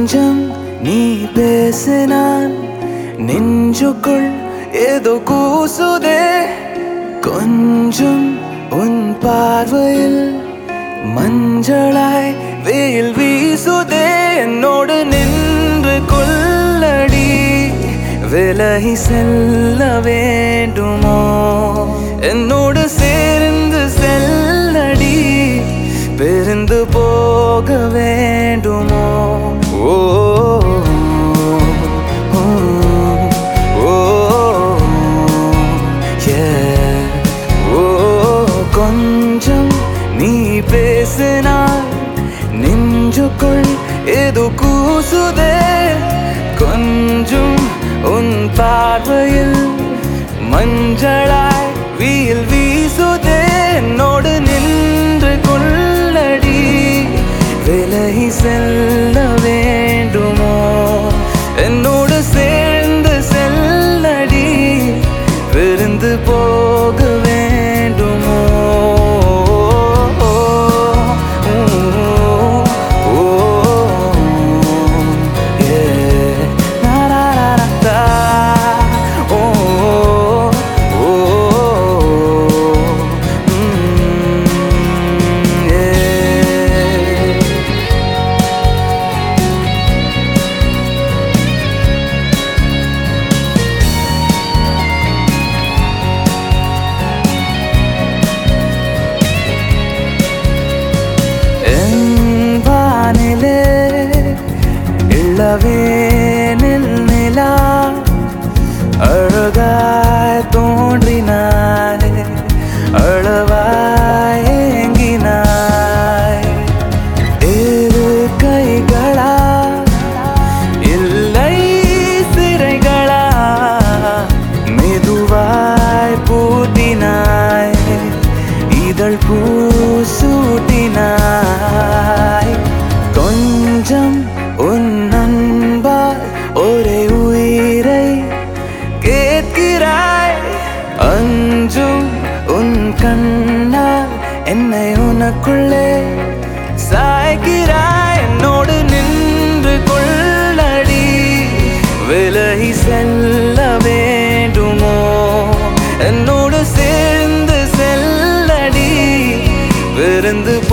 கொஞ்சம் நீ பேசினால் நெஞ்சுக்குள் ஏதோ கூசுதே கொஞ்சம் உன் பார்வையில் மஞ்சளாய் வெயில் வீசுதே என்னோடு நின்று கொள்ளடி விலகி செல்ல வேண்டுமோ என்னோடு சேர்ந்து செல்லடி பிரிந்து போக வேண்டுமோ ஓ ஓ, ஓ, yeah. ஓ கொஞ்சம் நீ பேசினால் நெஞ்சுக்குள் ஏதோ கூசுதே கொஞ்சம் உன் பார்வையில் மஞ்சளாய் வீல் வீசுதே என்னோடு நின்று கொள்ளடி விலகி செல்ல வேண்டுமோ என்னோடு சேர்ந்து செல்லடி விருந்து போக வேண்டுமோ ஓ, yeah. Na-na-na-na-na. ஓ, ஓ, mm, yeah. என் வானிலே இளவேனில் நிலா அழகாய் தோன்றினாய் அழவாய் ஏங்கினாய் இரு கைகளா இல்லை சிறைகளா மெதுவாய் பூத்தினாய் இதழ் பூசூட்டினாய் கொஞ்சம் உன் அன்பால் ஒரே உயிரை கேட்கிறாய் அஞ்சும் உன் கண்ணால் என்னை உனக்குள்ளே சாய்கிறாய் என்னோடு நின்று கொள்ளடி விலகி செல்ல வேண்டுமோ என்னோடு சேர்ந்து செல்லடி விருந்து